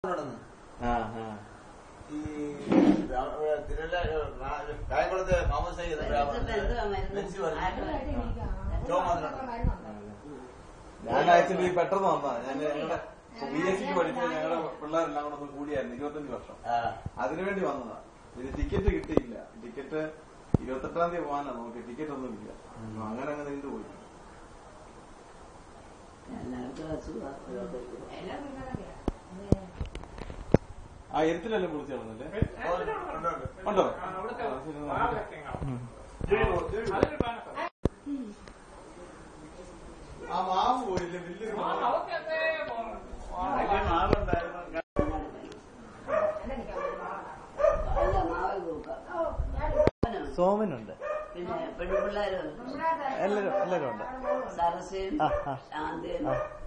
നടന്നു ആ ആ ഈ തിരുവല്ല കായംകുളത്ത് കോമേഴ്സ് ഞാൻ ആക്ച്വലി പെട്ടെന്ന് വന്നതാ ഞാൻ ഞങ്ങളുടെ ബി എസ് സിക്ക് പഠിച്ച ഞങ്ങളുടെ പിള്ളേരെല്ലാം കൂടെ ഒന്ന് കൂടിയായിരുന്നു ഇരുപത്തഞ്ച് വർഷം അതിനുവേണ്ടി വന്നതാ ഇത് ടിക്കറ്റ് കിട്ടിയില്ല ടിക്കറ്റ് ഇരുപത്തെട്ടാം തീയതി പോകാനാ നോക്കി ടിക്കറ്റ് ഒന്നും ഇല്ല അങ്ങനെ അങ്ങ് നീണ്ടു പോയി എല്ലാവർക്കും അസുഖം ആ എരുത്തിലല്ലേ വിളിച്ചു കളഞ്ഞല്ലേ ഉണ്ടോ ആ, ശരി, നോക്കട്ടെ. ആ മാവ് പോയില്ലേ വലിയൊരു മാവ്. വലിയ മാവുണ്ടായിരുന്നു അല്ല മാവ് കൂക്കാം സോമനുണ്ട് പിന്നെ പെൺപിള്ളേരുണ്ട് എല്ലാരും എല്ലാരും ഉണ്ട് സരസ്വയും ആ, ആ. ശാന്തയും ആ.